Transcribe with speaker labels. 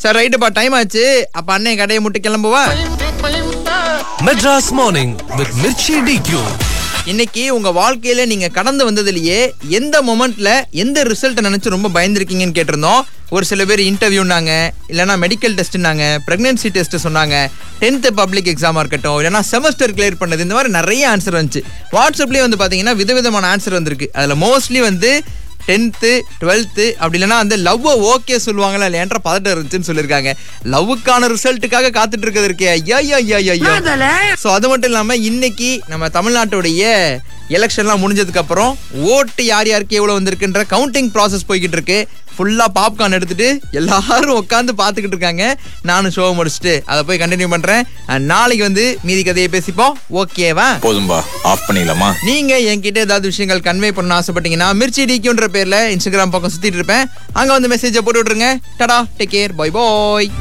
Speaker 1: Sir ரைட்டுப்பா time ஆச்சு அப்ப அண்ணன் கடையை முட்டு கிளம்புவா
Speaker 2: Madras Morning with Mirchi DQ.
Speaker 1: இன்னைக்கு உங்க வாழ்க்கையில நீங்க கடந்து வந்ததுலயே எந்த மொமெண்ட்ல எந்த ரிசல்ட் நினைச்சு ரொம்ப பயந்துருக்கீங்கன்னு கேட்டிருந்தோம் ஒரு சில பேர் இன்டர்வியூனாங்க இல்லைனா மெடிக்கல் டெஸ்ட்னாங்க பிரெக்னன்சி டெஸ்ட் சொன்னாங்க டென்த் பப்ளிக் எக்ஸாமா இருக்கட்டும் இல்லைனா செமஸ்டர் கிளியர் பண்ணது இந்த மாதிரி நிறைய ஆன்சர் வந்துச்சு வாட்ஸ்அப்லயே வந்து பாத்தீங்கன்னா விதவிதமான ஆன்சர் வந்திருக்கு அதுல மோஸ்ட்லி வந்து டென்த்து டுவெல்த்து அப்படி இல்லைன்னா வந்து லவ் ஓகே சொல்லுவாங்களா இல்லையான்ற பதட்டம் இருந்துச்சுன்னு சொல்லியிருக்காங்க லவ்வுக்கான ரிசல்ட்டுக்காக காத்துட்டு இருக்கிறது இருக்கே ஐயா ஐயா ஐயா ஐயா ஸோ அது மட்டும் இல்லாமல் இன்னைக்கு நம்ம தமிழ்நாட்டுடைய எலெக்ஷன்லாம் முடிஞ்சதுக்கு அப்புறம் ஓட்டு யார் யாருக்கு எவ்வளோ வந்திருக்குன்ற கவுண்டிங் ப்ராசஸ் போய்கிட்டு இருக்கு ஃபுல்லாக பாப்கார்ன் எடுத்துட்டு எல்லாரும் உட்காந்து பார்த்துக்கிட்டு இருக்காங்க நானும் ஷோ முடிச்சுட்டு அதை போய் கண்டினியூ பண்ணுறேன் நாளைக்கு வந்து மீதி கதையை பேசிப்போம் ஓகேவா
Speaker 3: போதும்பா ஆஃப் பண்ணிடலாமா
Speaker 1: நீங்க என்கிட்ட ஏதாவது விஷயங்கள் கன்வே பண்ண ஆசைப்பட்டீங்கன்னா மிர்ச்சி டிக்யூன்ற பேர்ல இன்ஸ்டாகிராம் பக்கம் சுத்திட்டு இருப்பேன் அங்க வந்து மெசேஜை போட்டு விட்டுருங்க டடா டேக் கேர் பை பாய்